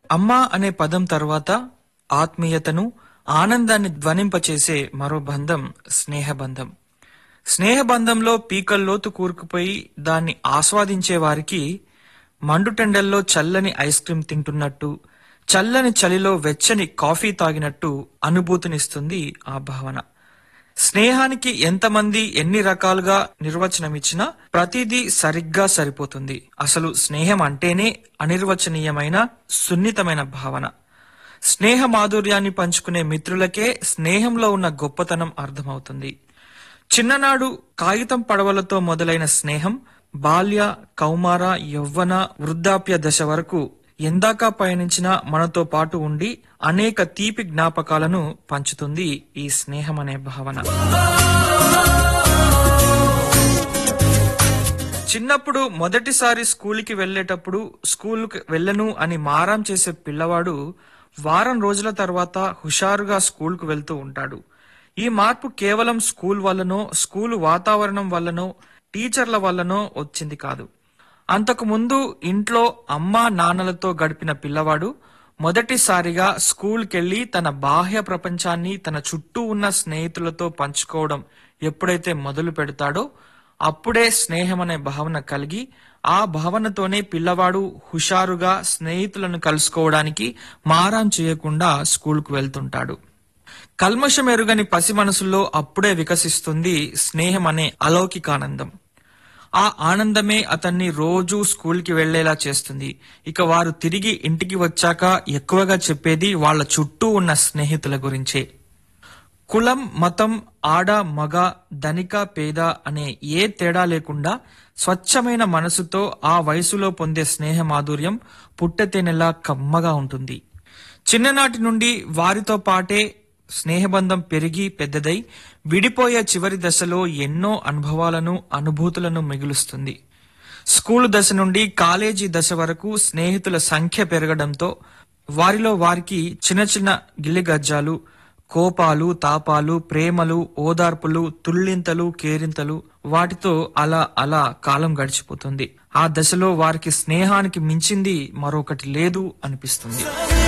అమ్మ అనే పదం తర్వాత ఆత్మీయతను ఆనందాన్ని ధ్వనింపచేసే మరో బంధం స్నేహబంధం స్నేహబంధంలో పీకల్లోతు కూరుకుపోయి దాన్ని ఆస్వాదించే వారికి మండుటెండల్లో చల్లని ఐస్ క్రీం తింటున్నట్టు చల్లని చలిలో వెచ్చని కాఫీ తాగినట్టు అనుభూతినిస్తుంది ఆ భావన స్నేహానికి ఎంతమంది ఎన్ని రకాలుగా నిర్వచనమిచ్చినా ప్రతిదీ సరిగ్గా సరిపోతుంది అసలు స్నేహం అంటేనే అనిర్వచనీయమైన సున్నితమైన భావన స్నేహ మాధుర్యాన్ని పంచుకునే మిత్రులకే స్నేహంలో ఉన్న గొప్పతనం అర్థమవుతుంది చిన్ననాడు కాగితం పడవలతో మొదలైన స్నేహం బాల్య కౌమార యవ్వన వృద్ధాప్య దశ వరకు ఎందాక పయనించినా మనతో పాటు ఉండి అనేక తీపి జ్ఞాపకాలను పంచుతుంది ఈ స్నేహం అనే భావన చిన్నప్పుడు మొదటిసారి స్కూల్కి వెళ్ళేటప్పుడు స్కూల్కి వెళ్ళను అని మారం చేసే పిల్లవాడు వారం రోజుల తర్వాత హుషారుగా స్కూల్కు వెళ్తూ ఉంటాడు ఈ మార్పు కేవలం స్కూల్ వల్లనో స్కూల్ వాతావరణం వల్లనో టీచర్ల వల్లనో వచ్చింది కాదు అంతకు ముందు ఇంట్లో అమ్మా నాన్నలతో గడిపిన పిల్లవాడు మొదటిసారిగా స్కూల్కెళ్లి తన బాహ్య ప్రపంచాన్ని తన చుట్టూ ఉన్న స్నేహితులతో పంచుకోవడం ఎప్పుడైతే మొదలు పెడతాడో అప్పుడే స్నేహం అనే భావన కలిగి ఆ భావనతోనే పిల్లవాడు హుషారుగా స్నేహితులను కలుసుకోవడానికి మారాం చేయకుండా స్కూల్కు వెళ్తుంటాడు కల్మషం ఎరుగని పసి మనసుల్లో అప్పుడే వికసిస్తుంది స్నేహం అనే అలౌకికానందం ఆ ఆనందమే అతన్ని రోజూ స్కూల్కి వెళ్లేలా చేస్తుంది ఇక వారు తిరిగి ఇంటికి వచ్చాక ఎక్కువగా చెప్పేది వాళ్ళ చుట్టూ ఉన్న స్నేహితుల గురించే కులం మతం ఆడ మగ ధనిక పేద అనే ఏ తేడా లేకుండా స్వచ్ఛమైన మనసుతో ఆ వయసులో పొందే స్నేహ మాధుర్యం పుట్టతేనెలా కమ్మగా ఉంటుంది చిన్ననాటి నుండి వారితో పాటే స్నేహబంధం పెరిగి పెద్దదై విడిపోయే చివరి దశలో ఎన్నో అనుభవాలను అనుభూతులను మిగులుస్తుంది స్కూలు దశ నుండి కాలేజీ దశ వరకు స్నేహితుల సంఖ్య పెరగడంతో వారిలో వారికి చిన్న చిన్న గిల్లిగజ్జాలు కోపాలు తాపాలు ప్రేమలు ఓదార్పులు తుళ్ళింతలు కేరింతలు వాటితో అలా అలా కాలం గడిచిపోతుంది ఆ దశలో వారికి స్నేహానికి మించింది మరొకటి లేదు అనిపిస్తుంది